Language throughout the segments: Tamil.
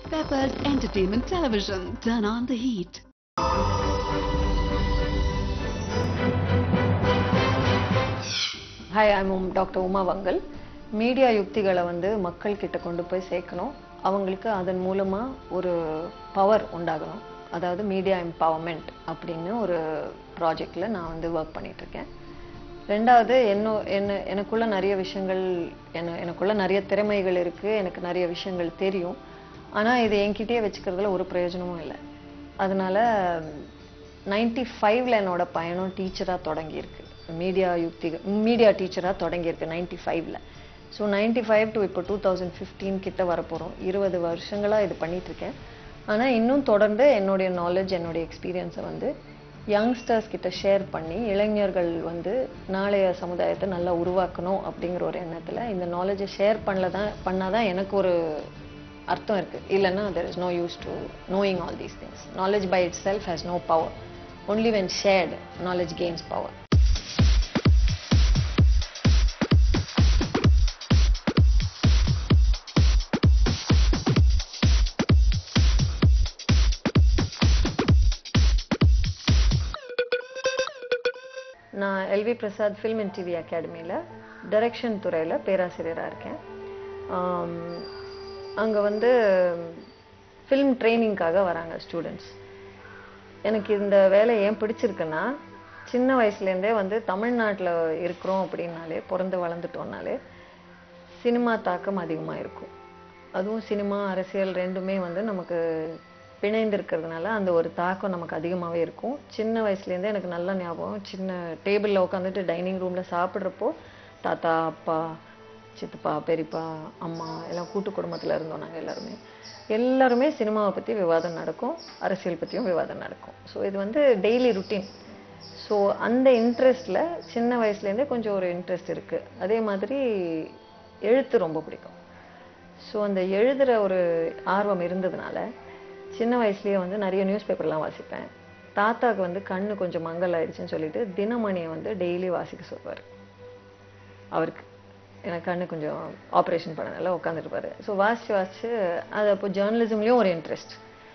Peppers Entertainment Television. Turn on the heat. Hi I'm doctor Uma Vangal media யுக்திகளை வந்து மக்கள் கிட்ட கொண்டு போய் சேர்க்கணும் அவங்களுக்கு அதன் மூலமா ஒரு பவர் உண்டாகணும் அதாவது மீடியா எம்பவர்மெண்ட் அப்படின்னு ஒரு ப்ராஜெக்ட்ல நான் வந்து ஒர்க் பண்ணிட்டு இருக்கேன் ரெண்டாவது என்ன என்ன எனக்குள்ள நிறைய விஷயங்கள் என்ன எனக்குள்ள நிறைய திறமைகள் இருக்கு எனக்கு நிறைய விஷயங்கள் தெரியும் ஆனா இது என்கிட்டயே வச்சுக்கிறதுல ஒரு பிரயோஜனமும் இல்லை அதனால நைன்டி ஃபைவ்ல என்னோட பயணம் டீச்சராக தொடங்கியிருக்கு மீடியா யுக்தி மீடியா டீச்சராக தொடங்கியிருக்கு நைன்டி ஃபைவ்ல ஸோ நைன்டி ஃபைவ் டு இப்போ டூ தௌசண்ட் ஃபிஃப்டீன் கிட்ட வரப்போகிறோம் இருபது வருஷங்களாக இது பண்ணிட்டு இருக்கேன் ஆனால் இன்னும் தொடர்ந்து என்னுடைய நாலேஜ் என்னுடைய எக்ஸ்பீரியன்ஸை வந்து யங்ஸ்டர்ஸ் கிட்ட ஷேர் பண்ணி இளைஞர்கள் வந்து நாளைய சமுதாயத்தை நல்லா உருவாக்கணும் அப்படிங்கிற ஒரு எண்ணத்தில் இந்த நாலேஜை ஷேர் பண்ணல தான் பண்ணாதான் எனக்கு ஒரு அர்த்தம் இருக்கு இல்லைன்னா there is no use to knowing all these things knowledge by itself has no power only when shared knowledge gains power நான் L V Prasad film and TV அகாடமியில் டைரக்ஷன் துறையில் பேராசிரியராக இருக்கேன் அங்கே வந்து ஃபில்ம் ட்ரைனிங்காக வராங்க ஸ்டூடெண்ட்ஸ் எனக்கு இந்த வேலை ஏன் பிடிச்சிருக்குன்னா சின்ன வயசுலேருந்தே வந்து தமிழ்நாட்டில் இருக்கிறோம் அப்படின்னாலே பிறந்து வளர்ந்துட்டோம்னாலே சினிமா தாக்கம் அதிகமாக இருக்கும் அதுவும் சினிமா அரசியல் ரெண்டுமே வந்து நமக்கு பிணைந்து இருக்கிறதுனால அந்த ஒரு தாக்கம் நமக்கு அதிகமாகவே இருக்கும் சின்ன வயசுலேருந்தே எனக்கு நல்ல ஞாபகம் சின்ன டேபிளில் உட்காந்துட்டு டைனிங் ரூமில் சாப்பிட்றப்போ தாத்தா அப்பா சித்தப்பா பெரியப்பா அம்மா எல்லாம் கூட்டு குடும்பத்தில் இருந்தோம் நாங்கள் எல்லாருமே எல்லாருமே சினிமாவை பற்றி விவாதம் நடக்கும் அரசியல் பற்றியும் விவாதம் நடக்கும் ஸோ இது வந்து டெய்லி ருட்டீன் ஸோ அந்த இன்ட்ரெஸ்டில் சின்ன வயசுலேருந்தே கொஞ்சம் ஒரு இன்ட்ரெஸ்ட் இருக்குது அதே மாதிரி எழுத்து ரொம்ப பிடிக்கும் ஸோ அந்த எழுதுகிற ஒரு ஆர்வம் இருந்ததுனால சின்ன வயசுலேயே வந்து நிறைய நியூஸ் பேப்பர்லாம் வாசிப்பேன் தாத்தாவுக்கு வந்து கண்ணு கொஞ்சம் மங்கல் ஆயிடுச்சுன்னு சொல்லிட்டு தினமணியை வந்து டெய்லி வாசிக்க சொல்வார் அவருக்கு எனக்கு கண்ணு கொஞ்சம் ஆப்ரேஷன் பண்ணனால உட்காந்துருப்பாரு ஸோ வாசிச்சு வாசிச்சு அது அப்போ ஜேர்னலிசம்லேயும் ஒரு இன்ட்ரெஸ்ட்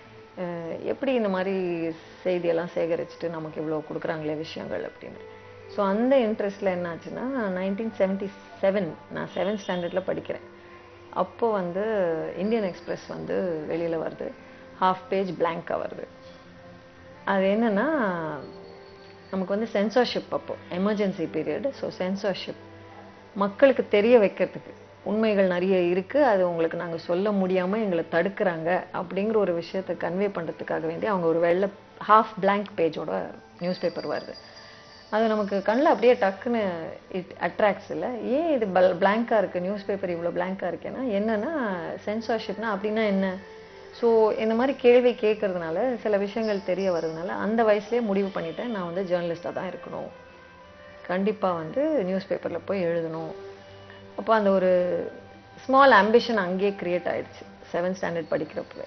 எப்படி இந்த மாதிரி செய்தியெல்லாம் சேகரிச்சுட்டு நமக்கு இவ்வளோ கொடுக்குறாங்களே விஷயங்கள் அப்படின்னு ஸோ அந்த இன்ட்ரெஸ்டில் என்னாச்சுன்னா நைன்டீன் செவன்ட்டி செவன் நான் செவன்த் ஸ்டாண்டர்டில் படிக்கிறேன் அப்போ வந்து இந்தியன் எக்ஸ்பிரஸ் வந்து வெளியில் வருது ஹாஃப் பேஜ் பிளாங்காக வருது அது என்னன்னா நமக்கு வந்து சென்சார்ஷிப் அப்போ எமர்ஜென்சி பீரியட் ஸோ சென்சார்ஷிப் மக்களுக்கு தெரிய வைக்கிறதுக்கு உண்மைகள் நிறைய இருக்குது அது உங்களுக்கு நாங்கள் சொல்ல முடியாமல் எங்களை தடுக்கிறாங்க அப்படிங்கிற ஒரு விஷயத்தை கன்வே பண்ணுறதுக்காக வேண்டி அவங்க ஒரு வெள்ளை ஹாஃப் பிளாங்க் பேஜோட நியூஸ் பேப்பர் வருது அது நமக்கு கண்ணில் அப்படியே டக்குன்னு இட் அட்ராக்ட்ஸ் இல்லை ஏன் இது பல் பிளாங்காக இருக்குது நியூஸ் பேப்பர் இவ்வளோ பிளாங்காக இருக்கேன்னா என்னன்னா சென்சார்ஷிப்னா அப்படின்னா என்ன ஸோ இந்த மாதிரி கேள்வி கேட்கறதுனால சில விஷயங்கள் தெரிய வர்றதுனால அந்த வயசுலேயே முடிவு பண்ணிட்டேன் நான் வந்து ஜேர்னலிஸ்டாக தான் இருக்கணும் கண்டிப்பாக வந்து நியூஸ் பேப்பரில் போய் எழுதணும் அப்போ அந்த ஒரு ஸ்மால் ஆம்பிஷன் அங்கேயே கிரியேட் ஆயிடுச்சு செவன்த் ஸ்டாண்டர்ட் படிக்கிறப்பவே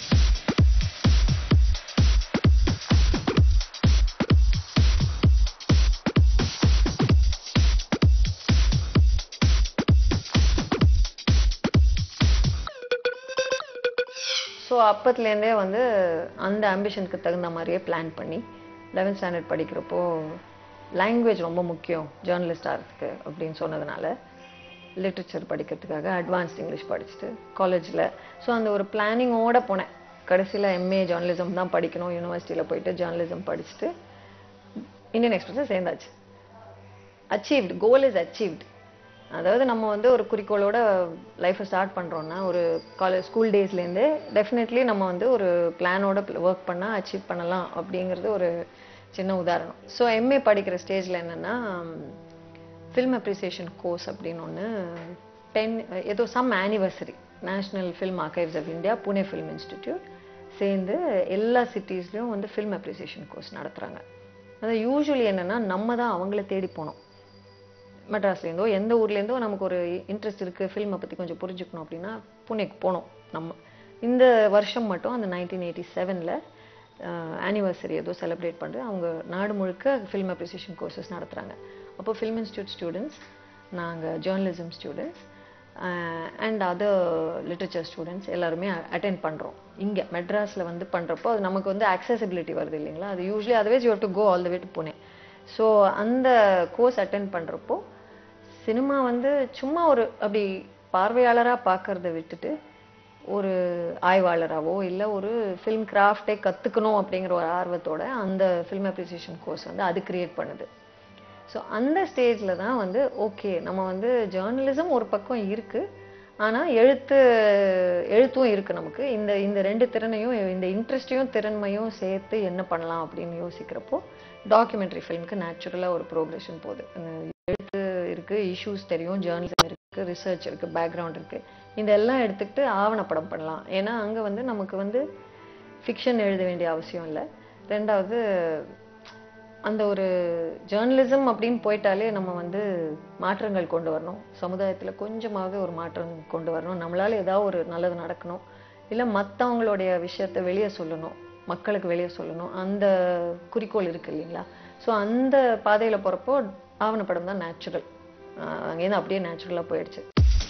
ஸோ அப்பத்துலேருந்தே வந்து அந்த ஆம்பிஷனுக்கு தகுந்த மாதிரியே பிளான் பண்ணி லெவன்த் ஸ்டாண்டர்ட் படிக்கிறப்போ லாங்குவேஜ் ரொம்ப முக்கியம் ஜேர்னலிஸ்ட் ஆகிறதுக்கு அப்படின்னு சொன்னதுனால லிட்ரேச்சர் படிக்கிறதுக்காக அட்வான்ஸ்ட் இங்கிலீஷ் படிச்சுட்டு காலேஜில் ஸோ அந்த ஒரு பிளானிங்கோட போனேன் கடைசியில் எம்ஏ ஜேர்னலிசம் தான் படிக்கணும் யூனிவர்சிட்டியில் போயிட்டு ஜேர்னலிசம் படிச்சுட்டு இந்தியன் எக்ஸ்பிரஸில் சேர்ந்தாச்சு அச்சீவ்டு கோல் இஸ் அச்சீவ்டு அதாவது நம்ம வந்து ஒரு குறிக்கோளோட லைஃப்பை ஸ்டார்ட் பண்ணுறோன்னா ஒரு காலேஜ் ஸ்கூல் டேஸ்லேருந்தே டெஃபினெட்லி நம்ம வந்து ஒரு பிளானோட ஒர்க் பண்ணால் அச்சீவ் பண்ணலாம் அப்படிங்கிறது ஒரு சின்ன உதாரணம் ஸோ எம்ஏ படிக்கிற ஸ்டேஜில் என்னென்னா ஃபில்ம் அப்ரிசியேஷன் கோர்ஸ் அப்படின்னு ஒன்று டென் ஏதோ some anniversary national film archives of India Pune film institute சேர்ந்து எல்லா சிட்டிஸ்லையும் வந்து ஃபில்ம் அப்ரிசியேஷன் கோர்ஸ் நடத்துகிறாங்க அது யூஸ்வலி என்னென்னா நம்ம தான் அவங்கள தேடி போனோம் மெட்ராஸ்லேருந்தோ எந்த ஊர்லேருந்தோ நமக்கு ஒரு இன்ட்ரெஸ்ட் இருக்குது ஃபில்மை பற்றி கொஞ்சம் புரிஞ்சுக்கணும் அப்படின்னா புனேக்கு போனோம் நம்ம இந்த வருஷம் மட்டும் அந்த நைன்டீன் எயிட்டி செவனில் ஆனிவர்சரி ஏதோ செலிப்ரேட் பண்ணுறது அவங்க நாடு முழுக்க ஃபில்ம் அப்ரிசியேஷன் கோர்சஸ் நடத்துகிறாங்க அப்போ ஃபில்ம் இன்ஸ்டியூட் ஸ்டூடெண்ட்ஸ் நாங்கள் journalism students and other literature students எல்லாருமே அட்டென்ட் பண்ணுறோம் இங்கே மெட்ராஸில் வந்து பண்ணுறப்போ அது நமக்கு வந்து accessibility வருது இல்லைங்களா அது usually otherwise you to go all the way to Pune so அந்த கோர்ஸ் அட்டென்ட் பண்ணுறப்போ சினிமா வந்து சும்மா ஒரு அப்படி பார்வையாளராக பார்க்கறத விட்டுட்டு ஒரு ஆய்வாளராவோ இல்லை ஒரு ஃபிலிம் கிராஃப்டே கற்றுக்கணும் அப்படிங்கிற ஒரு ஆர்வத்தோட அந்த ஃபிலிம் அப்ரிசியேஷன் கோர்ஸ் வந்து அது கிரியேட் பண்ணுது ஸோ அந்த ஸ்டேஜில் தான் வந்து ஓகே நம்ம வந்து ஜேர்னலிசம் ஒரு பக்கம் இருக்கு ஆனால் எழுத்து எழுத்தும் இருக்கு நமக்கு இந்த இந்த ரெண்டு திறனையும் இந்த இன்ட்ரெஸ்டையும் திறன்மையும் சேர்த்து என்ன பண்ணலாம் அப்படின்னு யோசிக்கிறப்போ டாக்குமெண்ட்ரி ஃபிலிம்க்கு நேச்சுரலாக ஒரு ப்ரோக்ரெஷன் போகுது அந்த எழுத்து இருக்கு இஷ்யூஸ் தெரியும் ஜேர்னலிசம் இருக்கு ரிசர்ச் இருக்கு பேக்ரவுண்ட் இருக்கு இதெல்லாம் எடுத்துக்கிட்டு ஆவணப்படம் பண்ணலாம் ஏன்னா அங்கே வந்து நமக்கு வந்து ஃபிக்ஷன் எழுத வேண்டிய அவசியம் இல்லை ரெண்டாவது அந்த ஒரு ஜேர்னலிசம் அப்படின்னு போயிட்டாலே நம்ம வந்து மாற்றங்கள் கொண்டு வரணும் சமுதாயத்துல கொஞ்சமாவது ஒரு மாற்றம் கொண்டு வரணும் நம்மளால ஏதாவது ஒரு நல்லது நடக்கணும் இல்ல மத்தவங்களுடைய விஷயத்தை வெளியே சொல்லணும் மக்களுக்கு வெளியே சொல்லணும் அந்த குறிக்கோள் இருக்கு இல்லைங்களா ஸோ அந்த பாதையில போறப்போ ஆவணப்படம் தான் நேச்சுரல் அங்கேருந்து அப்படியே நேச்சுரலா போயிடுச்சு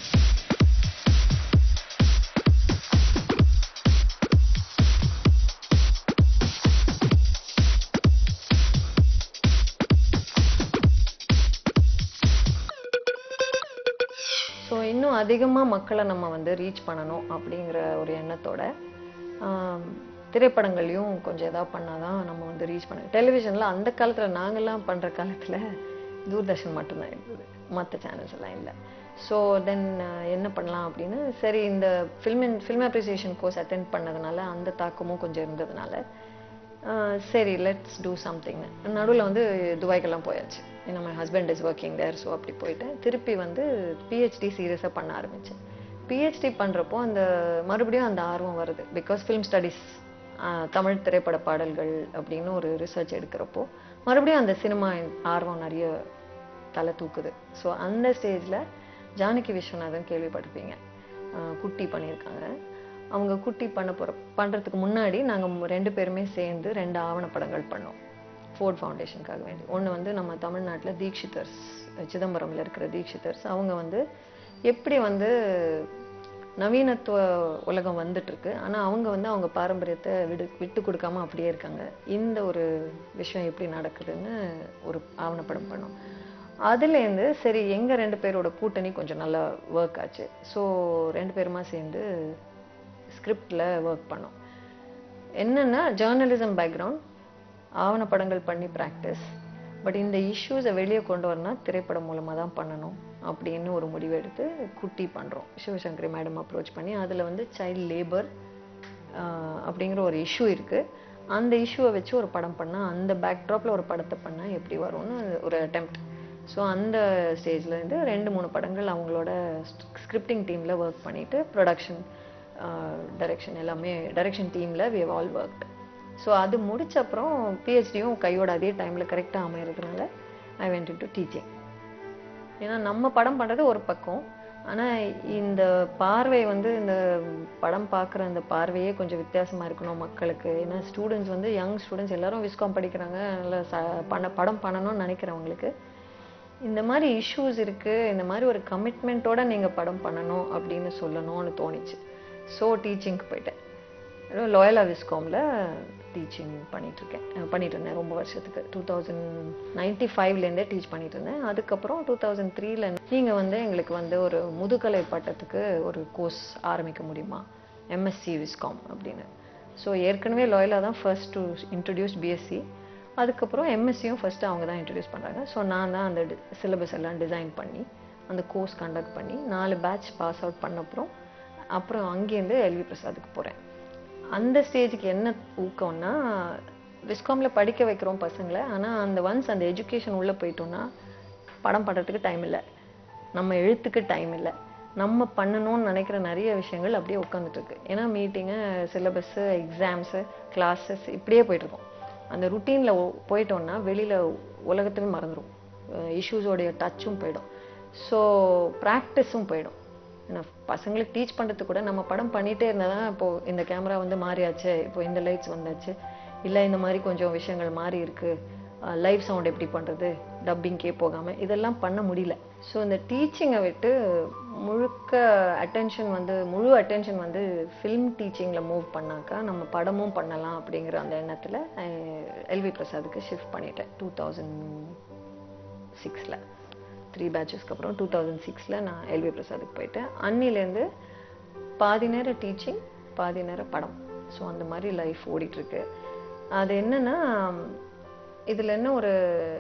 ஸோ இன்னும் அதிகமா மக்களை நம்ம வந்து ரீச் பண்ணணும் அப்படிங்கிற ஒரு எண்ணத்தோட ஆம், திரைப்படங்களையும் கொஞ்சம் ஏதாவது பண்ணாதான் நம்ம வந்து ரீச் பண்ண டெலிவிஷன்ல அந்த காலத்துல நாங்கெல்லாம் பண்ற காலத்துல தூர்தர்ஷன் மட்டும்தான் இருந்தது மற்ற சேனல்ஸ் எல்லாம் இல்லை ஸோ தென் என்ன பண்ணலாம் அப்படின்னு சரி இந்த film film appreciation course attend பண்ணதுனால அந்த தாக்கமும் கொஞ்சம் இருந்ததுனால ஆஹ் சரி லெட்ஸ் டூ சம்திங் நடுவில் வந்து துபாய்க்கெல்லாம் போயாச்சு நம்ம husband is working there so அப்படி போயிட்டேன் திருப்பி வந்து பிஹெச்டி சீரியஸாக பண்ண ஆரம்பித்தேன் பிஹெச்டி பண்ணுறப்போ அந்த மறுபடியும் அந்த ஆர்வம் வருது பிகாஸ் ஃபிலிம் ஸ்டடீஸ் தமிழ் திரைப்பட பாடல்கள் அப்படின்னு ஒரு ரிசர்ச் எடுக்கிறப்போ மறுபடியும் அந்த சினிமா ஆர்வம் நிறைய தலை தூக்குது ஸோ அந்த ஸ்டேஜில் ஜானகி விஸ்வநாதன் கேள்விப்பட்டிருப்பீங்க ஆஹ் குட்டி பண்ணியிருக்காங்க அவங்க குட்டி பண்ண போற பண்றதுக்கு முன்னாடி நாங்க ரெண்டு பேருமே சேர்ந்து ரெண்டு ஆவணப்படங்கள் பண்ணோம் ஃபோர்ட் ஃபவுண்டேஷனுக்காக வேண்டி ஒண்ணு வந்து நம்ம தமிழ்நாட்டுல தீக்ஷிதர்ஸ் சிதம்பரம்ல இருக்கிற தீக்ஷிதர்ஸ் அவங்க வந்து எப்படி வந்து நவீனத்துவ உலகம் வந்துட்டு இருக்கு ஆனா அவங்க வந்து அவங்க பாரம்பரியத்தை விடு விட்டு கொடுக்காம அப்படியே இருக்காங்க இந்த ஒரு விஷயம் எப்படி நடக்குதுன்னு ஒரு ஆவணப்படம் பண்ணோம் அதுலேருந்து சரி எங்க ரெண்டு பேரோட கூட்டணி கொஞ்சம் நல்லா ஒர்க் ஆச்சு ஸோ ரெண்டு பேருமா சேர்ந்து ஸ்கிரிப்டில் ஒர்க் பண்ணோம் என்னன்னா ஜேர்னலிசம் பேக்ரவுண்ட் ஆவணப்படங்கள் பண்ணி ப்ராக்டிஸ் பட் இந்த இஷ்யூஸை வெளியே கொண்டு வரணும் திரைப்படம் மூலமாக தான் பண்ணணும் அப்படின்னு ஒரு முடிவு எடுத்து குட்டி பண்ணுறோம் சிவசங்கரி மேடம் அப்ரோச் பண்ணி அதில் வந்து சைல்ட் லேபர் அப்படிங்கிற ஒரு இஷ்யூ இருக்குது அந்த இஷ்யூவை வச்சு ஒரு படம் பண்ணால் அந்த பேக்ட்ராப்பில் ஒரு படத்தை பண்ணால் எப்படி வரும்னு ஒரு அட்டெம்ப்ட் ஸோ அந்த ஸ்டேஜ்ல இருந்து ரெண்டு மூணு படங்கள் அவங்களோட ஸ்கிரிப்டிங் டீமில் ஒர்க் பண்ணிட்டு ப்ரொடக்ஷன் டைரக்ஷன் எல்லாமே டைரக்ஷன் டீமில் we have all worked so அது முடிச்ச அப்புறம் பிஹெச்டியும் கையோட அதே டைமில் கரெக்டாக அமையறதுனால ஐ வென்ட் டு டீச்சிங் ஏன்னா நம்ம படம் பண்ணுறது ஒரு பக்கம் ஆனால் இந்த பார்வை வந்து இந்த படம் பார்க்குற அந்த பார்வையே கொஞ்சம் வித்தியாசமாக இருக்கணும் மக்களுக்கு ஏன்னா ஸ்டூடெண்ட்ஸ் வந்து யங் ஸ்டூடெண்ட்ஸ் எல்லாரும் விஸ்காம் படிக்கிறாங்க நல்லா ச பண்ண படம் பண்ணணும்னு நினைக்கிறவங்களுக்கு இந்த மாதிரி இஷ்யூஸ் இருக்கு இந்த மாதிரி ஒரு கமிட்மெண்ட்டோட நீங்க படம் பண்ணணும் அப்படின்னு சொல்லணும்னு தோணுச்சு ஸோ டீச்சிங்க்கு போயிட்டேன் லோயலா விஸ்காமில் டீச்சிங் பண்ணிட்டு இருக்கேன் அஹ் பண்ணிட்டு இருந்தேன் ரொம்ப வருஷத்துக்கு டூ தௌசண்ட் நைன்டி ஃபைவ்லேருந்தே டீச் பண்ணிட்டு இருந்தேன் அதுக்கப்புறம் டூ தௌசண்ட் த்ரீல நீங்கள் வந்து எங்களுக்கு வந்து ஒரு முதுகலை பட்டத்துக்கு ஒரு கோர்ஸ் ஆரம்பிக்க முடியுமா எம்எஸ்சி விஸ்காம் அப்படின்னு ஸோ ஏற்கனவே லோயலா தான் ஃபர்ஸ்ட் டு இன்ட்ரடியூஸ் பிஎஸ்சி அதுக்கப்புறம் எம்எஸ்சியும் ஃபர்ஸ்ட் அவங்க தான் இன்ட்ரடியூஸ் பண்ணுறாங்க ஸோ நான் தான் அந்த சிலபஸ் எல்லாம் டிசைன் பண்ணி அந்த கோர்ஸ் கண்டக்ட் பண்ணி நாலு பேட்ச் பாஸ் அவுட் பண்ண அப்புறம் அப்புறம் அங்கேருந்து எல்வி பிரசாத்துக்கு போகிறேன் அந்த ஸ்டேஜுக்கு என்ன ஊக்கம்னா விஸ்காமில் படிக்க வைக்கிறோம் பசங்களை ஆனால் அந்த ஒன்ஸ் அந்த எஜுகேஷன் உள்ளே போயிட்டோம்னா படம் பண்ணுறதுக்கு டைம் இல்லை நம்ம எழுத்துக்கு டைம் இல்லை நம்ம பண்ணணும்னு நினைக்கிற நிறைய விஷயங்கள் அப்படியே உட்காந்துட்டு இருக்கு ஏன்னா மீட்டிங்கு சிலபஸ்ஸு எக்ஸாம்ஸு கிளாஸஸ் இப்படியே போயிட்டு இருக்கோம் அந்த ருட்டீனில் போயிட்டோம்னா வெளியில் உலகத்துக்கு மறந்துடும் இஷ்யூஸோடைய டச்சும் போயிடும் ஸோ ப்ராக்டிஸும் போயிடும் ஏன்னா பசங்களுக்கு டீச் பண்ணுறது கூட நம்ம படம் பண்ணிகிட்டே இருந்தால் தான் இப்போ இந்த கேமரா வந்து மாறியாச்சு இப்போ இந்த லைட்ஸ் வந்தாச்சு இல்லை இந்த மாதிரி கொஞ்சம் விஷயங்கள் மாறி இருக்கு லைவ் சவுண்ட் எப்படி பண்ணுறது டப்பிங்கே போகாமல் இதெல்லாம் பண்ண முடியல ஸோ இந்த டீச்சிங்கை விட்டு முழுக்க அட்டென்ஷன் வந்து முழு அட்டென்ஷன் வந்து ஃபிலிம் டீச்சிங்கில் மூவ் பண்ணாக்கா நம்ம படமும் பண்ணலாம் அப்படிங்கிற அந்த எண்ணத்தில் எல்வி பிரசாத்துக்கு ஷிஃப்ட் பண்ணிட்டேன் டூ தௌசண்ட் சிக்ஸில் த்ரீ பேட்சஸ்க்கு அப்புறம் டூ தௌசண்ட் சிக்ஸில் நான் எல்வி பிரசாத்துக்கு போயிட்டேன் அன்னிலேருந்து பாதி நேரம் டீச்சிங் பாதி நேரம் படம் ஸோ அந்த மாதிரி லைஃப் ஓடிட்டுருக்கு அது என்னன்னா இதில் என்ன ஒரு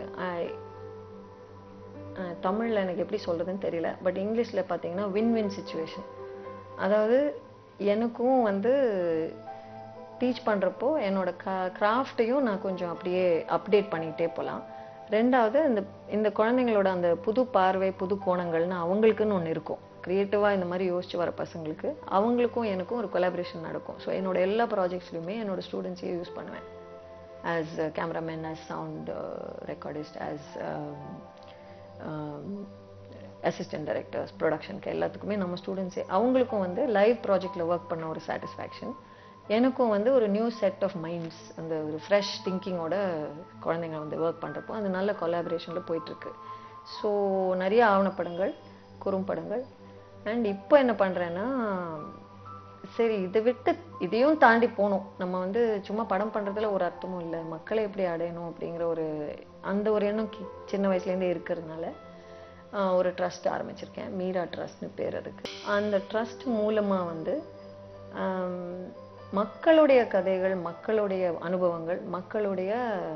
தமிழில் எனக்கு எப்படி சொல்கிறதுன்னு தெரியல பட் இங்கிலீஷில் பார்த்தீங்கன்னா வின் வின் சுச்சுவேஷன் அதாவது எனக்கும் வந்து டீச் பண்ணுறப்போ என்னோட க கிராஃப்டையும் நான் கொஞ்சம் அப்படியே அப்டேட் பண்ணிகிட்டே போகலாம் ரெண்டாவது இந்த இந்த குழந்தைங்களோட அந்த புது பார்வை புது கோணங்கள்னு அவங்களுக்குன்னு ஒன்று இருக்கும் க்ரியேட்டிவாக இந்த மாதிரி யோசிச்சு வர பசங்களுக்கு அவங்களுக்கும் எனக்கும் ஒரு கொலாபரேஷன் நடக்கும் ஸோ என்னோட எல்லா ப்ராஜெக்ட்ஸ்லையுமே என்னோட ஸ்டூடெண்ட்ஸையே யூஸ் பண்ணுவேன் as cameraman as sound recordist as assistant directors ப்ரொடக்ஷனுக்கு எல்லாத்துக்குமே நம்ம ஸ்டூடெண்ட்ஸே அவங்களுக்கும் வந்து லைவ் ப்ராஜெக்டில் ஒர்க் பண்ண ஒரு சாட்டிஸ்ஃபேக்ஷன் எனக்கும் வந்து ஒரு நியூ செட் ஆஃப் மைண்ட்ஸ் அந்த ஒரு ஃப்ரெஷ் திங்கிங்கோட குழந்தைங்க வந்து ஒர்க் பண்ணுறப்போ அது நல்ல கொலாபரேஷனில் போயிட்டுருக்கு ஸோ நிறைய ஆவணப்படங்கள் குறும்படங்கள் அண்ட் இப்போ என்ன பண்ணுறேன்னா சரி இதை விட்டு இதையும் தாண்டி போகணும் நம்ம வந்து சும்மா படம் பண்ணுறதுல ஒரு அர்த்தமும் இல்லை மக்களை எப்படி அடையணும் அப்படிங்கிற ஒரு அந்த ஒரு எண்ணம் சின்ன வயசுலேருந்தே இருக்கிறதுனால ஒரு ட்ரஸ்ட் ஆரம்பிச்சிருக்கேன் மீரா ட்ரஸ்ட்னு பேர் அதுக்கு அந்த ட்ரஸ்ட் மூலமாக வந்து மக்களுடைய கதைகள் மக்களுடைய அனுபவங்கள் மக்களுடைய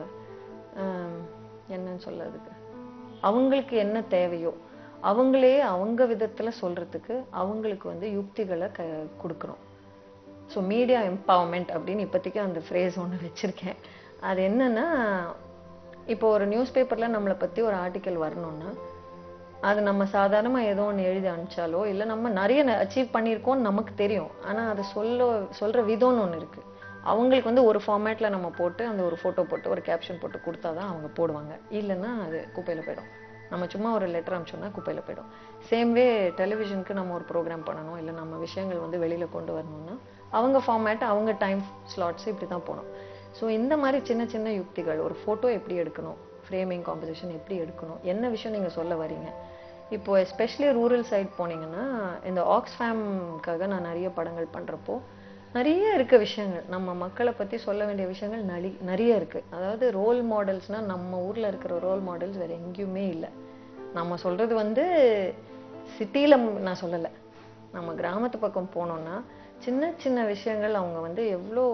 என்னன்னு சொல்லதுக்கு அவங்களுக்கு என்ன தேவையோ அவங்களே அவங்க விதத்தில் சொல்கிறதுக்கு அவங்களுக்கு வந்து யுக்திகளை க கொடுக்குறோம் ஸோ மீடியா எம்பவர்மெண்ட் அப்படின்னு இப்போதைக்கு அந்த ஃப்ரேஸ் ஒன்று வச்சுருக்கேன் அது என்னன்னா இப்போ ஒரு நியூஸ் பேப்பரில் நம்மளை பற்றி ஒரு ஆர்டிக்கல் வரணும்னா அது நம்ம சாதாரணமாக ஏதோ ஒன்று எழுதி அனுப்பிச்சாலோ இல்லை நம்ம நிறைய அச்சீவ் பண்ணியிருக்கோம்னு நமக்கு தெரியும் ஆனால் அதை சொல்ல சொல்கிற விதம்னு ஒன்று இருக்குது அவங்களுக்கு வந்து ஒரு ஃபார்மேட்டில் நம்ம போட்டு அந்த ஒரு ஃபோட்டோ போட்டு ஒரு கேப்ஷன் போட்டு கொடுத்தா தான் அவங்க போடுவாங்க இல்லைன்னா அது குப்பையில் போயிடும் நம்ம சும்மா ஒரு லெட்டர் அனுப்பிச்சோம்னா குப்பையில் போயிடும் சேம் வே டெலிவிஷனுக்கு நம்ம ஒரு ப்ரோக்ராம் பண்ணணும் இல்லை நம்ம விஷயங்கள் வந்து வெளியில் கொண்டு வரணும்னா அவங்க ஃபார்மேட் அவங்க டைம் ஸ்லாட்ஸ் இப்படி தான் போகணும் ஸோ இந்த மாதிரி சின்ன சின்ன யுக்திகள் ஒரு ஃபோட்டோ எப்படி எடுக்கணும் ஃப்ரேமிங் காம்போசிஷன் எப்படி எடுக்கணும் என்ன விஷயம் நீங்கள் சொல்ல வரீங்க இப்போ எஸ்பெஷலி ரூரல் சைட் போனீங்கன்னா இந்த ஆக்ஸ்ஃபேம்காக நான் நிறைய படங்கள் பண்ணுறப்போ நிறைய இருக்க விஷயங்கள் நம்ம மக்களை பற்றி சொல்ல வேண்டிய விஷயங்கள் நலி நிறைய இருக்குது அதாவது ரோல் மாடல்ஸ்னால் நம்ம ஊரில் இருக்கிற ரோல் மாடல்ஸ் வேறு எங்கேயுமே இல்லை நம்ம சொல்கிறது வந்து சிட்டியில் நான் சொல்லலை நம்ம கிராமத்து பக்கம் போனோம்னா சின்ன சின்ன விஷயங்கள் அவங்க வந்து எவ்வளோ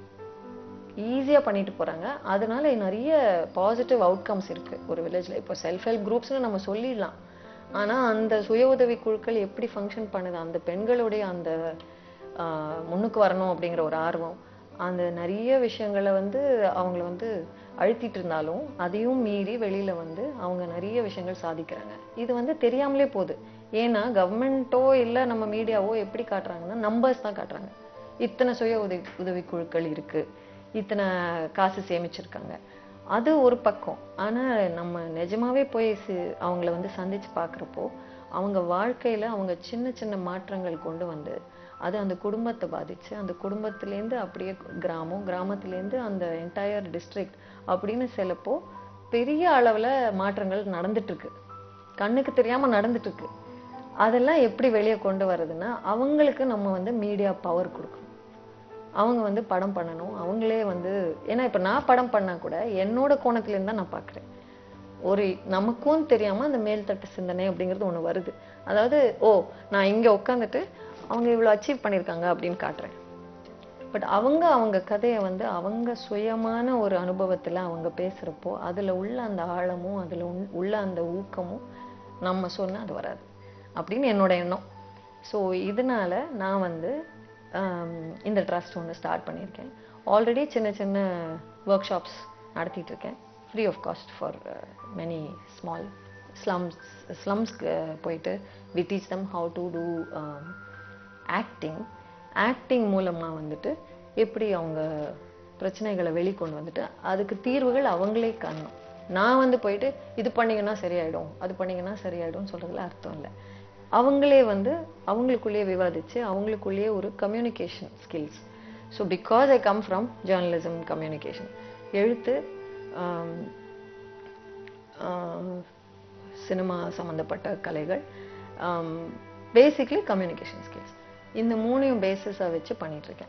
ஈஸியாக பண்ணிட்டு போகிறாங்க அதனால நிறைய பாசிட்டிவ் அவுட்கம்ஸ் இருக்குது ஒரு வில்லேஜில் இப்போ செல்ஃப் ஹெல்ப் குரூப்ஸ்னு நம்ம சொல்லிடலாம் ஆனால் அந்த சுய உதவி குழுக்கள் எப்படி ஃபங்க்ஷன் பண்ணுது அந்த பெண்களுடைய அந்த முன்னுக்கு வரணும் அப்படிங்கிற ஒரு ஆர்வம் அந்த நிறைய விஷயங்களை வந்து அவங்கள வந்து அழுத்திட்டு இருந்தாலும் அதையும் மீறி வெளியில வந்து அவங்க நிறைய விஷயங்கள் சாதிக்கிறாங்க இது வந்து தெரியாமலே போகுது ஏன்னா கவர்மெண்ட்டோ இல்லை நம்ம மீடியாவோ எப்படி காட்டுறாங்கன்னா நம்பர்ஸ் தான் காட்டுறாங்க இத்தனை சுய உதவி உதவி குழுக்கள் இருக்கு இத்தனை காசு சேமிச்சிருக்காங்க அது ஒரு பக்கம் ஆனால் நம்ம நிஜமாவே போய் அவங்கள வந்து சந்திச்சு பார்க்குறப்போ அவங்க வாழ்க்கையில் அவங்க சின்ன சின்ன மாற்றங்கள் கொண்டு வந்து அது அந்த குடும்பத்தை பாதிச்சு அந்த குடும்பத்திலேருந்து அப்படியே கிராமம் கிராமத்துலேருந்து அந்த என்டையர் டிஸ்ட்ரிக்ட் அப்படின்னு சிலப்போ பெரிய அளவில் மாற்றங்கள் நடந்துட்டு இருக்கு கண்ணுக்கு தெரியாமல் நடந்துட்டு இருக்கு அதெல்லாம் எப்படி வெளியே கொண்டு வர்றதுன்னா அவங்களுக்கு நம்ம வந்து மீடியா பவர் கொடுக்கணும் அவங்க வந்து படம் பண்ணணும் அவங்களே வந்து ஏன்னா இப்போ நான் படம் பண்ணால் கூட என்னோட கோணத்துலேருந்து தான் நான் பார்க்குறேன் ஒரு நமக்கும் தெரியாமல் அந்த மேல்தட்டு சிந்தனை அப்படிங்கிறது ஒன்று வருது அதாவது ஓ நான் இங்கே உட்காந்துட்டு அவங்க இவ்வளோ அச்சீவ் பண்ணியிருக்காங்க அப்படின்னு காட்டுறேன் பட் அவங்க அவங்க கதையை வந்து அவங்க சுயமான ஒரு அனுபவத்தில் அவங்க பேசுகிறப்போ அதில் உள்ள அந்த ஆழமும் அதில் உள்ள அந்த ஊக்கமும் நம்ம சொன்னால் அது வராது அப்படின்னு என்னோட எண்ணம் ஸோ இதனால நான் வந்து இந்த ட்ரஸ்ட் ஒன்று ஸ்டார்ட் பண்ணியிருக்கேன் ஆல்ரெடி சின்ன சின்ன ஒர்க் ஷாப்ஸ் நடத்திட்டு இருக்கேன் free of cost for many small slums ஸ்லம்ஸ்க்கு போயிட்டு we teach them how to do acting acting மூலமாக வந்துட்டு எப்படி அவங்க பிரச்சனைகளை வெளிக்கொண்டு வந்துட்டு அதுக்கு தீர்வுகள் அவங்களே காணணும் நான் வந்து போயிட்டு இது பண்ணீங்கன்னா சரியாயிடும் அது பண்ணீங்கன்னா சரியாயிடும் சொல்றதுல அர்த்தம் இல்லை அவங்களே வந்து அவங்களுக்குள்ளேயே விவாதிச்சு அவங்களுக்குள்ளேயே ஒரு communication skills so because I come from journalism communication எழுத்து சினிமா சம்மந்தப்பட்ட கலைகள் பேசிக்லி கம்யூனிகேஷன் ஸ்கில்ஸ் இந்த மூணையும் பேசிஸாக வச்சு பண்ணிட்டு இருக்கேன்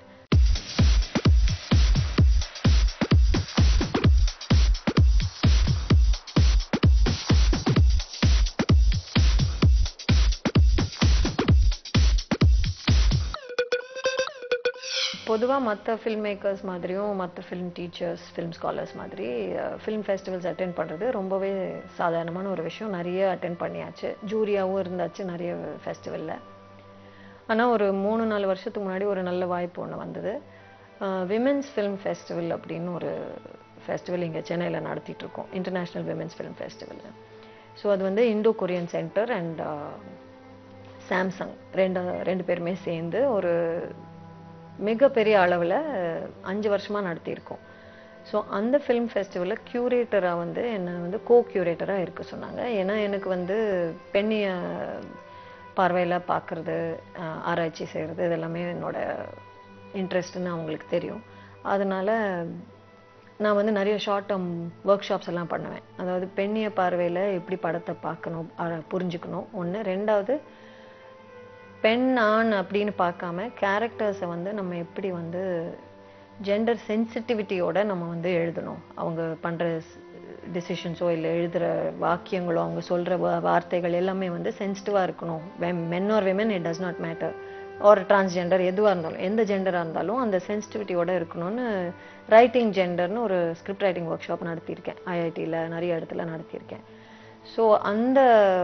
பொதுவாக மற்ற ஃபில்ம் மேக்கர்ஸ் மாதிரியும் மற்ற ஃபிலிம் டீச்சர்ஸ் ஃபிலிம் ஸ்காலர்ஸ் மாதிரி ஃபிலிம் ஃபெஸ்டிவல்ஸ் அட்டென்ட் பண்ணுறது ரொம்பவே சாதாரணமான ஒரு விஷயம் நிறைய அட்டென்ட் பண்ணியாச்சு ஜூரியாவும் இருந்தாச்சு நிறைய ஃபெஸ்டிவலில் ஆனால் ஒரு மூணு நாலு வருஷத்துக்கு முன்னாடி ஒரு நல்ல வாய்ப்பு ஒன்று வந்தது விமென்ஸ் ஃபிலிம் ஃபெஸ்டிவல் அப்படின்னு ஒரு ஃபெஸ்டிவல் இங்கே சென்னையில் நடத்திட்டு இருக்கோம் international women's film festival so அது வந்து Indo Korean centre and Samsung ரெண்டு ரெண்டு பேருமே சேர்ந்து ஒரு மிகப்பெரிய அளவில் அஞ்சு வருஷமாக நடத்தியிருக்கோம் ஸோ அந்த ஃபிலிம் ஃபெஸ்டிவலில் க்யூரேட்டராக வந்து என்னை வந்து கோ க்யூரேட்டராக இருக்க சொன்னாங்க ஏன்னா எனக்கு வந்து பெண்ணிய பார்வையில் பார்க்குறது ஆராய்ச்சி செய்கிறது இதெல்லாமே என்னோட இன்ட்ரெஸ்ட்னு அவங்களுக்கு தெரியும் அதனால நான் வந்து நிறைய ஷார்ட் டேர்ம் ஒர்க் ஷாப்ஸ் எல்லாம் பண்ணுவேன் அதாவது பெண்ணிய பார்வையில் எப்படி படத்தை பார்க்கணும் புரிஞ்சுக்கணும் ஒன்று ரெண்டாவது பெண் ஆண் அப்படின்னு பார்க்காம கேரக்டர்ஸை வந்து நம்ம எப்படி வந்து ஜெண்டர் சென்சிட்டிவிட்டியோட நம்ம வந்து எழுதணும் அவங்க பண்ணுற டிசிஷன்ஸோ இல்லை எழுதுகிற வாக்கியங்களோ அவங்க சொல்கிற வார்த்தைகள் எல்லாமே வந்து சென்சிட்டிவாக இருக்கணும் men are women it does not matter ஒரு டிரான்ஸ்ஜெண்டர் எதுவாக இருந்தாலும் எந்த ஜெண்டராக இருந்தாலும் அந்த சென்சிட்டிவிட்டியோட இருக்கணும்னு ரைட்டிங் ஜெண்டர்னு ஒரு ஸ்கிரிப்ட் ரைட்டிங் ஒர்க் ஷாப் நடத்தியிருக்கேன் ஐஐடியில் நிறைய இடத்துல நடத்தியிருக்கேன் ஸோ அந்த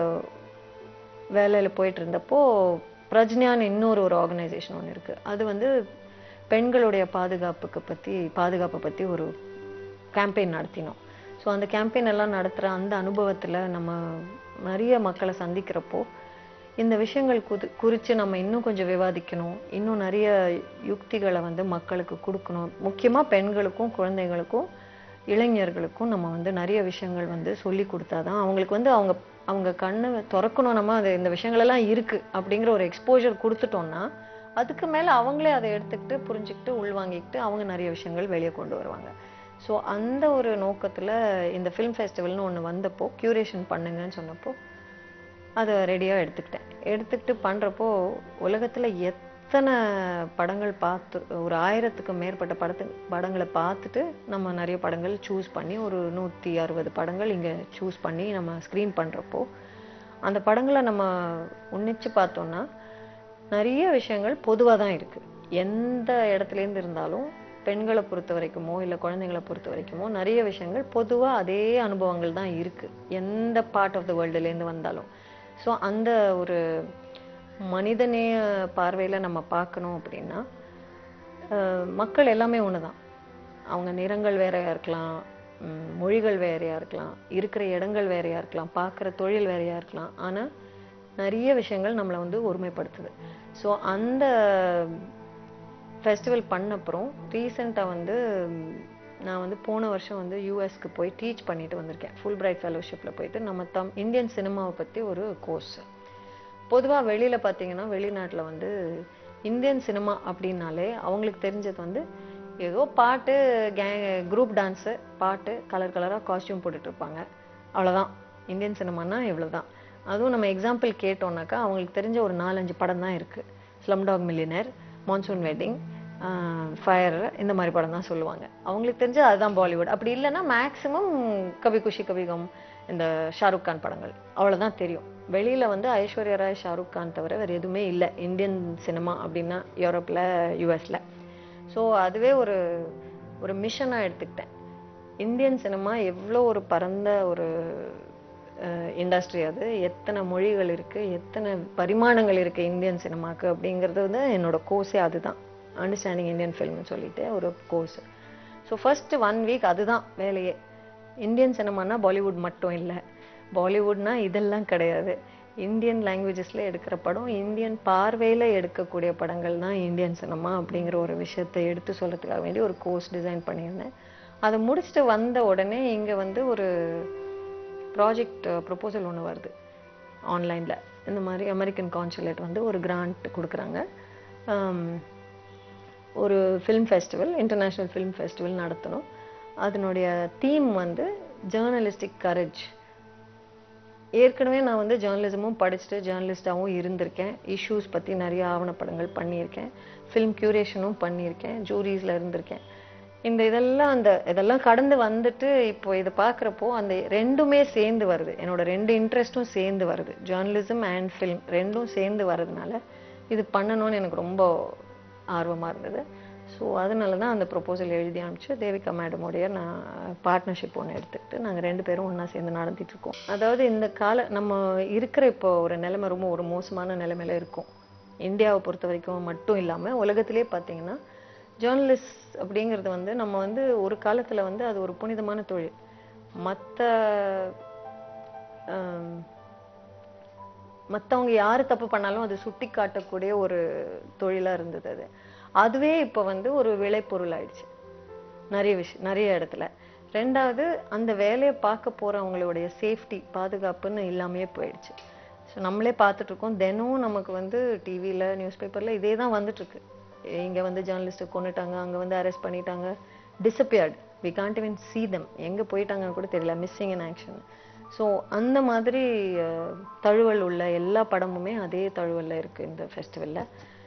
வேலையில் போயிட்டு இருந்தப்போ பிரஜ்ஞான் இன்னொரு ஒரு ஆர்கனைசேஷன் ஒன்று இருக்குது அது வந்து பெண்களுடைய பாதுகாப்புக்கு பற்றி பாதுகாப்பை பற்றி ஒரு கேம்பெயின் நடத்தினோம் ஸோ அந்த கேம்பெயின் எல்லாம் நடத்துகிற அந்த அனுபவத்தில் நம்ம நிறைய மக்களை சந்திக்கிறப்போ இந்த விஷயங்கள் குது குறித்து நம்ம இன்னும் கொஞ்சம் விவாதிக்கணும் இன்னும் நிறைய யுக்திகளை வந்து மக்களுக்கு கொடுக்கணும் முக்கியமாக பெண்களுக்கும் குழந்தைங்களுக்கும் இளைஞர்களுக்கும் நம்ம வந்து நிறைய விஷயங்கள் வந்து சொல்லி கொடுத்தாதான் அவங்களுக்கு வந்து அவங்க அவங்க கண்ணை திறக்கணும் நம்ம அது இந்த விஷயங்களெல்லாம் இருக்கு அப்படிங்கிற ஒரு எக்ஸ்போஜர் கொடுத்துட்டோம்னா அதுக்கு மேலே அவங்களே அதை எடுத்துக்கிட்டு புரிஞ்சுக்கிட்டு உள்வாங்கிக்கிட்டு அவங்க நிறைய விஷயங்கள் வெளியே கொண்டு வருவாங்க ஸோ அந்த ஒரு நோக்கத்தில் இந்த ஃபிலிம் ஃபெஸ்டிவல்னு ஒன்று வந்தப்போ க்யூரேஷன் பண்ணுங்கன்னு சொன்னப்போ அதை ரெடியாக எடுத்துக்கிட்டேன் எடுத்துக்கிட்டு பண்ணுறப்போ உலகத்தில் எத்தனை படங்கள் பார்த்து ஒரு ஆயிரத்துக்கு மேற்பட்ட படத்து படங்களை பார்த்துட்டு நம்ம நிறைய படங்கள் சூஸ் பண்ணி ஒரு நூற்றி அறுபது படங்கள் இங்கே சூஸ் பண்ணி நம்ம ஸ்க்ரீன் பண்ணுறப்போ அந்த படங்களை நம்ம உன்னிச்சு பார்த்தோம்னா நிறைய விஷயங்கள் பொதுவாக தான் இருக்குது எந்த இடத்துலேருந்து இருந்தாலும் பெண்களை பொறுத்த வரைக்குமோ இல்லை குழந்தைங்களை பொறுத்த வரைக்குமோ நிறைய விஷயங்கள் பொதுவாக அதே அனுபவங்கள் தான் இருக்குது எந்த பார்ட் ஆஃப் த வேர்ல்டுலேருந்து வந்தாலும் ஸோ அந்த ஒரு மனிதநேய பார்வையில் நம்ம பார்க்கணும் அப்படின்னா மக்கள் எல்லாமே ஒன்று தான் அவங்க நிறங்கள் வேறையா இருக்கலாம் மொழிகள் வேறையா இருக்கலாம் இருக்கிற இடங்கள் வேறையா இருக்கலாம் பார்க்குற தொழில் வேறையா இருக்கலாம் ஆனால் நிறைய விஷயங்கள் நம்மளை வந்து ஒருமைப்படுத்துது ஸோ அந்த ஃபெஸ்டிவல் பண்ணப்புறம் ரீசெண்டாக வந்து நான் வந்து போன வருஷம் வந்து யூஎஸ்க்கு போய் டீச் பண்ணிட்டு வந்திருக்கேன் ஃபுல் பிரைட் ஃபெலோஷிப்பில் போயிட்டு நம்ம தம் இந்தியன் சினிமாவை பற்றி ஒரு கோர்ஸ் பொதுவாக வெளியில் பார்த்தீங்கன்னா வெளிநாட்டில் வந்து இந்தியன் சினிமா அப்படின்னாலே அவங்களுக்கு தெரிஞ்சது வந்து ஏதோ பாட்டு கே குரூப் டான்ஸு பாட்டு கலர் கலராக காஸ்டியூம் போட்டுட்டு இருப்பாங்க அவ்வளோதான் இந்தியன் சினிமானா இவ்வளோதான் அதுவும் நம்ம எக்ஸாம்பிள் கேட்டோம்னாக்கா அவங்களுக்கு தெரிஞ்ச ஒரு நாலஞ்சு படம் தான் இருக்குது Slumdog Millionaire Monsoon Wedding Fire இந்த மாதிரி படம் தான் சொல்லுவாங்க அவங்களுக்கு தெரிஞ்ச அதுதான் பாலிவுட் அப்படி இல்லைன்னா மேக்ஸிமம் கவி குஷி கவிகம் இந்த ஷாருக் கான் படங்கள் அவ்வளோதான் தெரியும் வெளியில் வந்து ஐஸ்வர்யா ராய் ஷாருக் கான் தவிர வேறு எதுவுமே இல்லை இந்தியன் சினிமா அப்படின்னா யூரோப்பில் யூஎஸில் ஸோ அதுவே ஒரு ஒரு மிஷனாக எடுத்துக்கிட்டேன் இந்தியன் சினிமா எவ்வளோ ஒரு பரந்த ஒரு இண்டஸ்ட்ரி அது எத்தனை மொழிகள் இருக்குது எத்தனை பரிமாணங்கள் இருக்குது இந்தியன் சினிமாவுக்கு அப்படிங்கிறது வந்து என்னோட கோர்ஸே அதுதான் அண்டர்ஸ்டாண்டிங் இந்தியன் ஃபில்ம்னு சொல்லிட்டு ஒரு course so first one week அதுதான் வேலையே இந்தியன் சினிமானா பாலிவுட் மட்டும் இல்லை பாலிவுட்னா இதெல்லாம் கிடையாது இந்தியன் லாங்குவேஜஸில் எடுக்கிற படம் இந்தியன் பார்வையில் எடுக்கக்கூடிய படங்கள் தான் இந்தியன் சினிமா அப்படிங்கிற ஒரு விஷயத்தை எடுத்து சொல்கிறதுக்காக வேண்டி ஒரு கோர்ஸ் டிசைன் பண்ணியிருந்தேன் அதை முடிச்சுட்டு வந்த உடனே இங்கே வந்து ஒரு ப்ராஜெக்ட் ப்ரொப்போசல் ஒன்று வருது ஆன்லைனில் இந்த மாதிரி அமெரிக்கன் கான்சுலேட் வந்து ஒரு கிராண்ட் கொடுக்குறாங்க ஒரு film festival international film festival நடத்தணும் அதனுடைய தீம் வந்து ஜேர்னலிஸ்டிக் கரேஜ் ஏற்கனவே நான் வந்து ஜேர்னலிசமும் படிச்சுட்டு ஜேர்னலிஸ்டாகவும் இருந்திருக்கேன் இஷ்யூஸ் பற்றி நிறைய ஆவணப்படங்கள் பண்ணியிருக்கேன் ஃபிலிம் கியூரேஷனும் பண்ணியிருக்கேன் ஜூரிஸில் இருந்திருக்கேன் இந்த இதெல்லாம் அந்த இதெல்லாம் கடந்து வந்துட்டு இப்போ இதை பார்க்குறப்போ அந்த ரெண்டுமே சேர்ந்து வருது என்னோட ரெண்டு இன்ட்ரெஸ்ட்டும் சேர்ந்து வருது ஜேர்னலிசம் அண்ட் ஃபிலிம் ரெண்டும் சேர்ந்து வர்றதுனால இது பண்ணணும்னு எனக்கு ரொம்ப ஆர்வமாக இருந்தது ஸோ அதனால தான் அந்த ப்ரொபோசல் எழுதி அனுப்பிச்சு தேவிகா மேடமோடைய நான் பார்ட்னர்ஷிப் ஒன்று எடுத்துக்கிட்டு நாங்கள் ரெண்டு பேரும் ஒன்றா சேர்ந்து நடத்திட்டு இருக்கோம் அதாவது இந்த கால நம்ம இருக்கிற இப்போ ஒரு நிலைமை ரொம்ப ஒரு மோசமான நிலைமையில இருக்கும் இந்தியாவை பொறுத்த வரைக்கும் மட்டும் இல்லாமல் உலகத்திலே பார்த்தீங்கன்னா ஜேர்னலிஸ்ட் அப்படிங்கிறது வந்து நம்ம வந்து ஒரு காலத்தில் வந்து அது ஒரு புனிதமான தொழில் மற்ற மற்றவங்க யார் தப்பு பண்ணாலும் அது சுட்டி காட்டக்கூடிய ஒரு தொழிலாக இருந்தது அது அதுவே இப்போ வந்து ஒரு விளைபொருள் ஆயிடுச்சு நிறைய விஷயம் நிறைய இடத்துல ரெண்டாவது அந்த வேலையை பார்க்க போறவங்களுடைய சேஃப்டி பாதுகாப்புன்னு இல்லாமையே போயிடுச்சு ஸோ நம்மளே பார்த்துட்டு இருக்கோம் தினமும் நமக்கு வந்து டிவியில் நியூஸ் பேப்பரில் இதே தான் வந்துட்டு இருக்கு இங்க வந்து ஜேர்னலிஸ்ட்டை கொண்டுட்டாங்க அங்க வந்து அரெஸ்ட் பண்ணிட்டாங்க disappeared we can't even see them எங்க போயிட்டாங்கன்னு கூட தெரியல மிஸ்ஸிங் இன் ஆக்ஷன் ஸோ அந்த மாதிரி அஹ், தழுவல் உள்ள எல்லா படமுமே அதே தழுவல்ல இருக்கு இந்த ஃபெஸ்டிவல்ல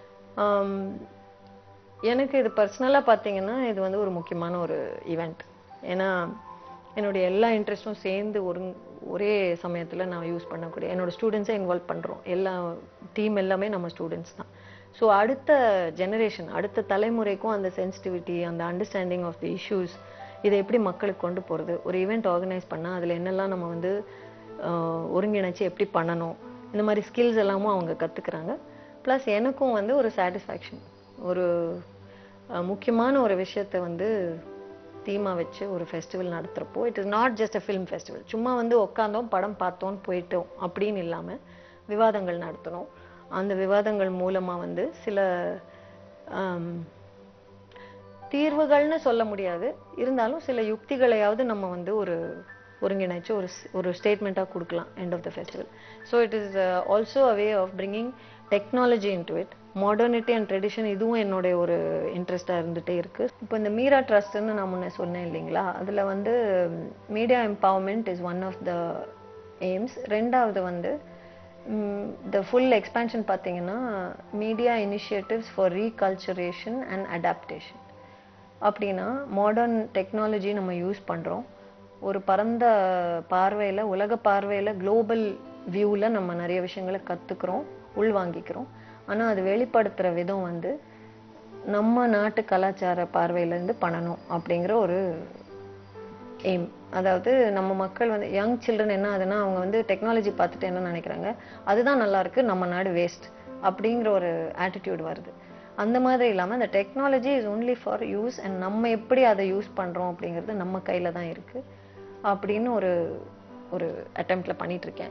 எனக்கு இது பர்சனலாக பார்த்தீங்கன்னா இது வந்து ஒரு முக்கியமான ஒரு ஈவெண்ட் ஏன்னா என்னுடைய எல்லா இன்ட்ரெஸ்ட்டும் சேர்ந்து ஒரு ஒரே சமயத்தில் நான் யூஸ் பண்ணக்கூடிய என்னோட ஸ்டூடெண்ட்ஸை இன்வால்வ் பண்ணுறோம் எல்லா டீம் எல்லாமே நம்ம ஸ்டூடெண்ட்ஸ் தான் ஸோ அடுத்த ஜெனரேஷன் அடுத்த தலைமுறைக்கும் அந்த சென்சிட்டிவிட்டி அந்த அண்டர்ஸ்டாண்டிங் ஆஃப் தி இஷ்யூஸ் இதை எப்படி மக்களுக்கு கொண்டு போகிறது ஒரு ஈவெண்ட் ஆர்கனைஸ் பண்ணால் அதில் என்னெல்லாம் நம்ம வந்து ஆஹ், ஒருங்கிணைச்சு எப்படி பண்ணணும் இந்த மாதிரி ஸ்கில்ஸ் எல்லாமும் அவங்க கற்றுக்குறாங்க ப்ளஸ் எனக்கும் வந்து ஒரு சாட்டிஸ்ஃபேக்ஷன் ஒரு அஹ், முக்கியமான ஒரு விஷயத்தை வந்து தீமா வச்சு ஒரு ஃபெஸ்டிவல் நடத்துகிறப்போ it is not just a film festival சும்மா வந்து உட்காந்தோம் படம் பார்த்தோம் போயிட்டோம் அப்படின்னு இல்லாமல் விவாதங்கள் நடத்தணும் அந்த விவாதங்கள் மூலமாக வந்து சில ஆம், தீர்வுகள்னு சொல்ல முடியாது இருந்தாலும் சில யுக்திகளையாவது நம்ம வந்து ஒரு ஒருங்கிணைச்சு ஒரு ஸ்- ஒரு ஸ்டேட்மெண்ட்டாக கொடுக்கலாம் end of the festival so it is also a way of bringing technology into it modernity and tradition இதுவும் என்னுடைய ஒரு இன்ட்ரெஸ்டாக இருந்துகிட்டே இருக்கு இப்போ இந்த மீரா ட்ரஸ்ட்னு நான் முன்ன சொன்னேன் இல்லைங்களா அதில் வந்து media empowerment is one of the aims ரெண்டாவது வந்து த ஃபுல் எக்ஸ்பேன்ஷன் பார்த்தீங்கன்னா media initiatives for reculturation and adaptation அப்படின்னா மாடர்ன் டெக்னாலஜி நம்ம யூஸ் பண்ணுறோம் ஒரு பரந்த பார்வையில் உலக பார்வையில் குளோபல் வியூவில் நம்ம நிறைய விஷயங்களை கற்றுக்குறோம் உள்வாங்கிக்கிறோம் ஆனால் அது வெளிப்படுத்துகிற விதம் வந்து நம்ம நாட்டு கலாச்சார பார்வையிலேருந்து பண்ணணும் அப்படிங்கிற ஒரு எய்ம் அதாவது நம்ம மக்கள் வந்து யங் சில்ட்ரன் என்ன ஆகுதுன்னா அவங்க வந்து டெக்னாலஜி பார்த்துட்டு என்ன நினைக்கிறாங்க அதுதான் நல்லா இருக்கு நம்ம நாடு வேஸ்ட் அப்படிங்கிற ஒரு ஆட்டிடியூட் வருது அந்த மாதிரி இல்லாமல் அந்த technology is only for use and நம்ம எப்படி அதை யூஸ் பண்ணுறோம் அப்படிங்கிறது நம்ம கையில் தான் இருக்கு அப்படின்னு ஒரு ஒரு அட்டெம்ப்ட்ல பண்ணிட்டு இருக்கேன்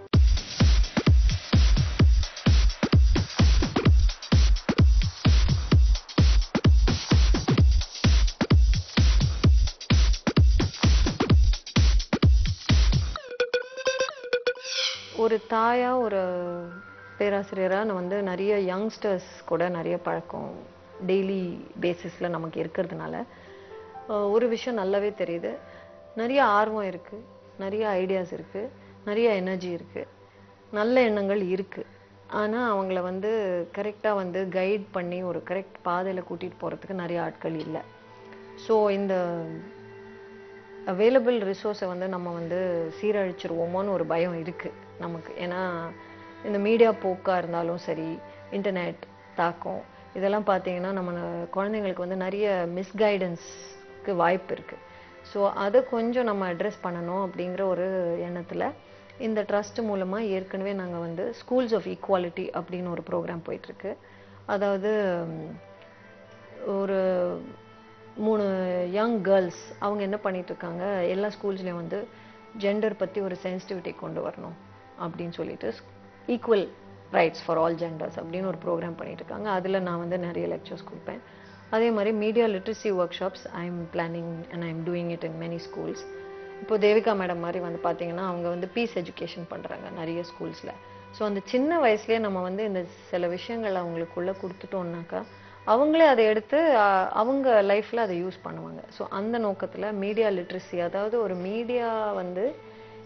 ஒரு தாயா ஒரு பேராசிரியரா நான் வந்து நிறைய யங்ஸ்டர்ஸ் கூட நிறைய பழக்கம் டெய்லி பேசிஸ்ல நமக்கு இருக்கிறதுனால அஹ், ஒரு விஷயம் நல்லாவே தெரியுது நிறைய ஆர்வம் இருக்கு நிறைய ஐடியாஸ் இருக்கு நிறைய எனர்ஜி இருக்கு நல்ல எண்ணங்கள் இருக்கு ஆனா அவங்கள வந்து கரெக்டா வந்து கைட் பண்ணி ஒரு கரெக்ட் பாதையில கூட்டிட்டு போறதுக்கு நிறைய ஆட்கள் இல்லை ஸோ இந்த அவைலபிள் ரிசோர்ஸை வந்து நம்ம வந்து சீரழிச்சிருவோமோன்னு ஒரு பயம் இருக்கு நமக்கு ஏன்னா இந்த மீடியா போக்கா இருந்தாலும் சரி இன்டர்நெட் தாக்கம் இதெல்லாம் பார்த்தீங்கன்னா நம்ம ந- குழந்தைங்களுக்கு வந்து நிறைய மிஸ்கைடன்ஸ்க்கு வாய்ப்பு இருக்கு ஸோ அதை கொஞ்சம் நம்ம அட்ரஸ் பண்ணணும் அப்படிங்கிற ஒரு எண்ணத்துல இந்த ட்ரஸ்ட் மூலமா ஏற்கனவே நாங்க வந்து ஸ்கூல்ஸ் ஆஃப் ஈக்குவாலிட்டி அப்படின்னு ஒரு ப்ரோக்ராம் போயிட்டு இருக்கு அதாவது ம், ஒரு மூணு யங் கேர்ள்ஸ் அவங்க என்ன பண்ணிட்டு இருக்காங்க எல்லா ஸ்கூல்ஸ்லயும் வந்து ஜெண்டர் பத்தி ஒரு சென்சிட்டிவிட்டி கொண்டு வரணும் அப்படின்னு சொல்லிட்டு equal rights for all genders அப்படின்னு ஒரு ப்ரோக்ராம் பண்ணிட்டு இருக்காங்க அதுல நான் வந்து நிறைய லெக்சர்ஸ் கொடுப்பேன் அதே மாதிரி media literacy workshops I am planning and I am doing it in many schools இப்போ தேவிகா மேடம் மாதிரி வந்து பாத்தீங்கன்னா அவங்க வந்து பீஸ் எஜுகேஷன் பண்றாங்க நிறைய ஸ்கூல்ஸ்ல ஸோ அந்த சின்ன வயசுலயே நம்ம வந்து இந்த சில விஷயங்கள் அவங்களுக்குள்ள கொடுத்துட்டோம்னாக்கா அவங்களே அதை எடுத்து அஹ், அவங்க லைஃப்ல அதை யூஸ் பண்ணுவாங்க ஸோ அந்த நோக்கத்துல மீடியா லிட்ரஸி அதாவது ஒரு மீடியா வந்து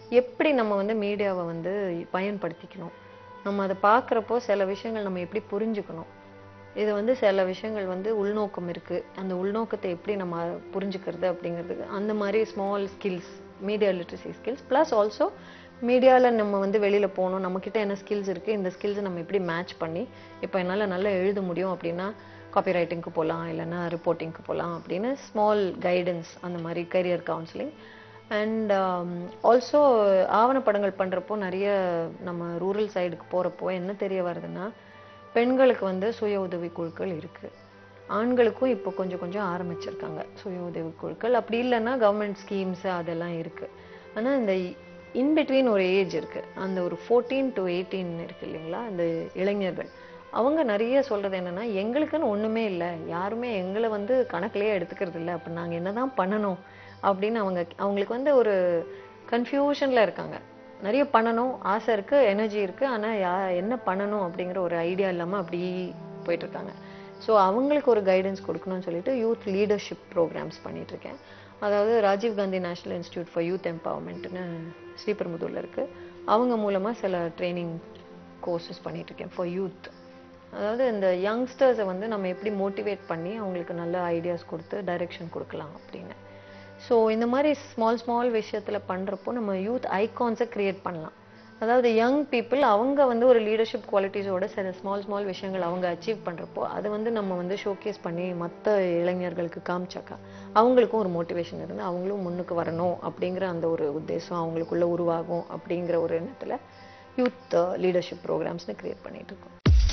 எப்படி நம்ம வந்து மீடியாவை வந்து பயன்படுத்திக்கணும் நம்ம அதை பார்க்குறப்போ சில விஷயங்கள் நம்ம எப்படி புரிஞ்சுக்கணும் இது வந்து சில விஷயங்கள் வந்து உள்நோக்கம் இருக்கு அந்த உள்நோக்கத்தை எப்படி நம்ம புரிஞ்சுக்கிறது அப்படிங்கிறதுக்கு அந்த மாதிரி small skills media literacy skills plus also மீடியாவில் நம்ம வந்து வெளியில் போகணும் நம்மக்கிட்ட என்ன ஸ்கில்ஸ் இருக்குது இந்த ஸ்கில்ஸை நம்ம எப்படி மேட்ச் பண்ணி இப்போ என்னால் நல்லா எழுத முடியும் அப்படின்னா காப்பி ரைட்டிங்க்கு போகலாம் இல்லைன்னா ரிப்போர்ட்டிங்க்கு போகலாம் அப்படின்னு ஸ்மால் கைடன்ஸ் அந்த மாதிரி கரியர் கவுன்சிலிங் அண்ட் ஆல்சோ ஆவணப்படங்கள் பண்ணுறப்போ நிறைய நம்ம ரூரல் சைடுக்கு போகிறப்போ என்ன தெரிய வருதுன்னா பெண்களுக்கு வந்து சுய உதவி குழுக்கள் இருக்குது ஆண்களுக்கும் இப்போ கொஞ்சம் கொஞ்சம் ஆரம்பிச்சிருக்காங்க சுய உதவி குழுக்கள் அப்படி இல்லைன்னா கவர்மெண்ட் ஸ்கீம்ஸ் அதெல்லாம் இருக்குது ஆனால் இந்த இன்பிட்வீன் ஒரு ஏஜ் இருக்குது அந்த ஒரு ஃபோர்டீன் டு எயிட்டீன் இருக்கு இல்லைங்களா அந்த இளைஞர்கள் அவங்க நிறைய சொல்றது என்னன்னா எங்களுக்குன்னு ஒண்ணுமே இல்லை யாருமே எங்களை வந்து கணக்குலயே எடுத்துக்கிறது இல்லை அப்ப நாங்க என்னதான் பண்ணணும் அப்படின்னு அவங்க அவங்களுக்கு வந்து ஒரு கன்ஃபியூஷன்ல இருக்காங்க நிறைய பண்ணணும் ஆசை இருக்கு எனர்ஜி இருக்கு ஆனா யா என்ன பண்ணணும் அப்படிங்கிற ஒரு ஐடியா இல்லாம அப்படி போயிட்டு இருக்காங்க ஸோ அவங்களுக்கு ஒரு கைடன்ஸ் கொடுக்கணும்னு சொல்லிட்டு யூத் லீடர்ஷிப் ப்ரோக்ராம்ஸ் பண்ணிட்டு இருக்கேன் அதாவது Rajiv Gandhi national institute for youth எம்பவர்மெண்ட்னு ஸ்ரீபெரும்புதூர்ல இருக்கு அவங்க மூலமா சில ட்ரைனிங் கோர்சஸ் பண்ணிட்டு இருக்கேன் ஃபார் யூத் அதாவது இந்த யங்ஸ்டர்ஸை வந்து நம்ம எப்படி மோட்டிவேட் பண்ணி அவங்களுக்கு நல்ல ஐடியாஸ் கொடுத்து டைரெக்ஷன் கொடுக்கலாம் அப்படின்னு ஸோ இந்த மாதிரி ஸ்மால் ஸ்மால் விஷயத்தில் பண்ணுறப்போ நம்ம யூத் ஐகான்ஸை கிரியேட் பண்ணலாம் அதாவது யங் பீப்புள் அவங்க வந்து ஒரு லீடர்ஷிப் குவாலிட்டிஸோட சில ஸ்மால் ஸ்மால் விஷயங்கள் அவங்க அச்சீவ் பண்ணுறப்போ அதை வந்து நம்ம வந்து ஷோகேஸ் பண்ணி மற்ற இளைஞர்களுக்கு காமிச்சாக்கா அவங்களுக்கும் ஒரு மோட்டிவேஷன் இருந்து அவங்களும் முன்னுக்கு வரணும் அப்படிங்கிற அந்த ஒரு உத்தேசம் அவங்களுக்குள்ள உருவாகும் அப்படிங்கிற ஒரு எண்ணத்தில் யூத் லீடர்ஷிப் ப்ரோக்ராம்ஸ்னு கிரியேட் பண்ணிட்டு இருக்கோம்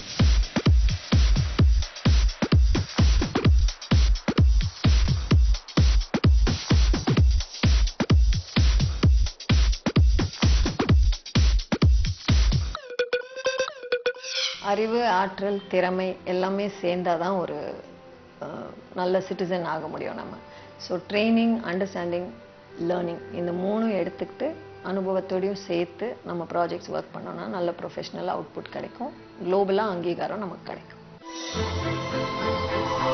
அறிவு ஆற்றல் திறமை எல்லாமே சேர்ந்தாதான் ஒரு அஹ், நல்ல சிட்டிசன் ஆக முடியும் நம்ம ஸோ ட்ரைனிங் அண்டர்ஸ்டாண்டிங் லேர்னிங் இந்த மூணும் எடுத்துக்கிட்டு அனுபவத்தோடையும் சேர்த்து நம்ம ப்ராஜெக்ட்ஸ் ஒர்க் பண்ணோம்னா நல்ல ப்ரொஃபஷனல் அவுட்புட் கிடைக்கும் குளோபலாக அங்கீகாரம் நமக்கு கிடைக்கும்